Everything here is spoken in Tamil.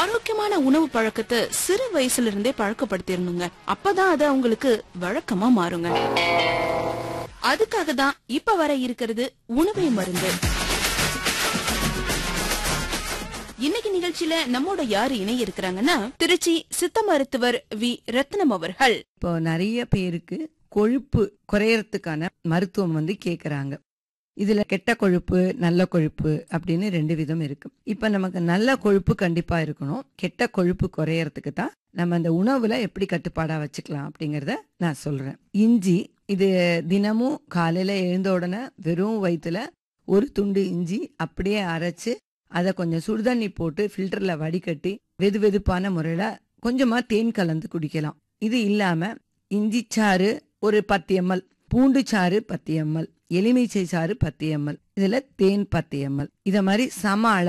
ஆரோக்கியமான உணவு பழக்கத்தை சிறு வயசுல இருந்தே பழக்கப்படுத்திடணுங்க அப்பதான் அது அவங்களுக்கு வழக்கமா மாறுங்க அதுக்காக தான் இப்ப வர இருக்கிறது உணவே மருந்து இன்னைக்கு நிகழ்ச்சியில நம்மோட யாரு இணைய இருக்கிறாங்கன்னா திருச்சி சித்த மருத்துவர் வி ரத்னம் அவர்கள் இப்போ நிறைய பேருக்கு கொழுப்பு குறையறதுக்கான மருத்துவம் வந்து கேக்குறாங்க இதுல கெட்ட கொழுப்பு நல்ல கொழுப்பு அப்படின்னு ரெண்டு விதம் இருக்கு இப்ப நமக்கு நல்ல கொழுப்பு கண்டிப்பா இருக்கணும் கெட்ட கொழுப்பு குறையறதுக்கு தான் நம்ம அந்த உணவுல எப்படி கட்டுப்பாடா வச்சுக்கலாம் அப்படிங்கறத நான் சொல்றேன் இஞ்சி இது தினமும் காலையில எழுந்த உடனே வெறும் வயிற்றுல ஒரு துண்டு இஞ்சி அப்படியே அரைச்சு அதை கொஞ்சம் சுடுதண்ணி போட்டு ஃபில்டர்ல வடிகட்டி வெது வெதுப்பான முறையில கொஞ்சமா தேன் கலந்து குடிக்கலாம் இது இல்லாம இஞ்சி சாறு ஒரு பத்து எம்எல் பூண்டு சாறு பத்து எம்எல் எலுமிச்சை சாறு பத்து எம்எல் இதுல தேன் பத்து எம்எல் இத மாதிரி சம அளவு